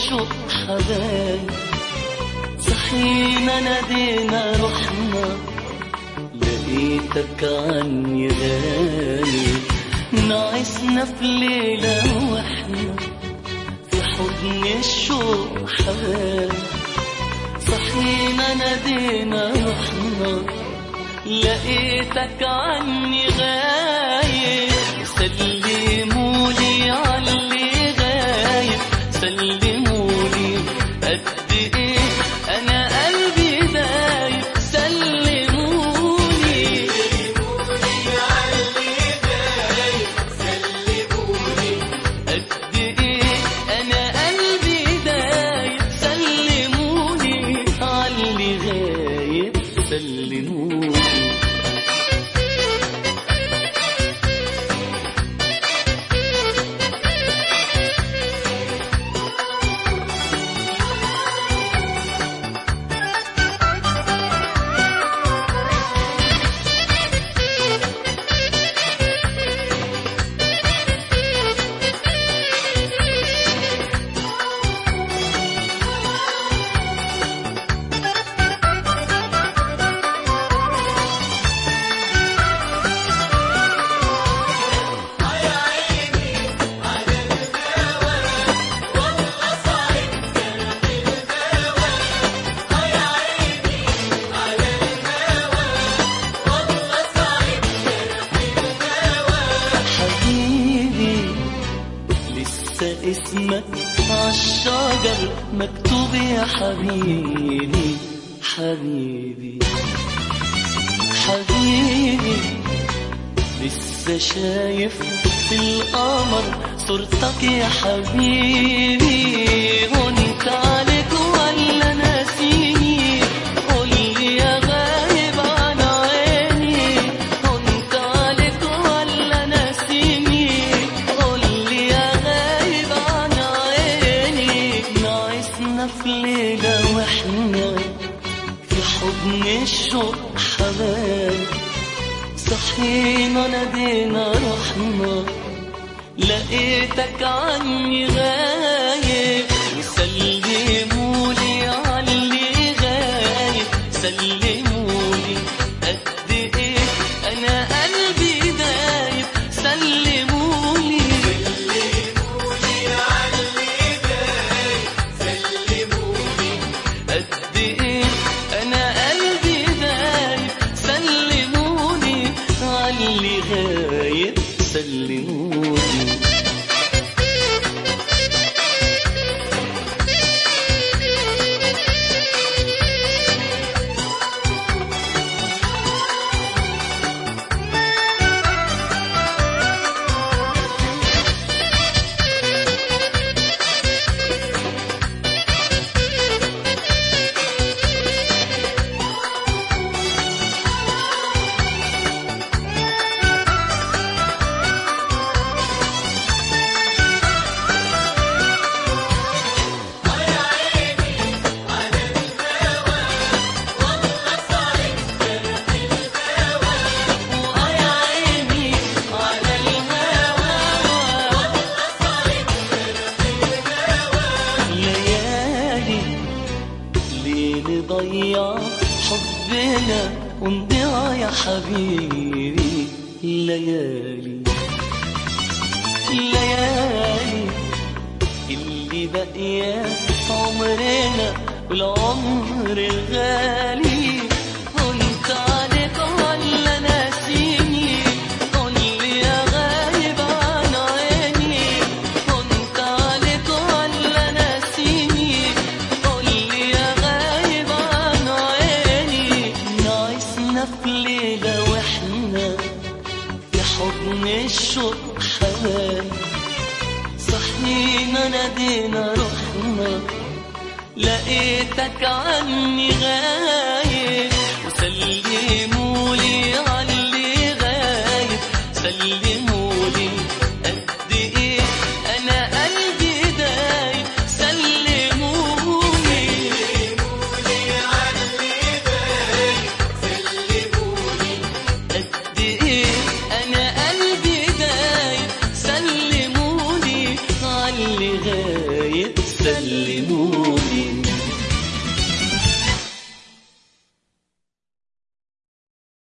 الشوق حبايب صحينا نادينا رحنا لقيتك عني غالي نعسنا في ليلة واحنا في حضن الشوق حبايب صحينا نادينا رحنا لقيتك عني غايب سلمولي على اللي غايب سلمولي قد ايه انا قلبي دايب سلمولي قد ايه انا قلبي دايب سلموني على اللي غايب سلموني حبيبي لسه اسمك عالشجر مكتوب يا حبيبي حبيبي حبيبي لسه شايف في القمر صورتك يا حبيبي وانت عليك ولا ناسيني قولي يا غايب عن عيني وانت عليك ولا ناسيني قولي يا غايب عن عيني نعسنا في ليلة واحنا في حضن الشوق حبايب صحينا نادينا رحنا لقيتك عني غايب سلمولي على اللي غايب سلمولي قد ايه انا قلبي دايب سلمولي قد ايه انا قلبي دايب سلموني على اللي غايب سلموني ويا عيني على الهوى ليالي ليه نضيع حبنا ونضيع يا حبيبي ليالي ليالي اللي باقية في عمرنا والعمر الغالي وانت عليك ولا ناسيني قولي يا غايب عن عيني وانت عليك ولا ناسيني قولي يا غايب عن عيني نعسنا في ليلة واحنا في حضن الشوق حبايب صحينا نادينا رحنا لقيتك عني غايب وسلمولي على اللي غايب سلمولي قد ايه انا قلبي دايب سلمولي قد ايه انا قلبي دايب سلموني على اللي غايب سلموا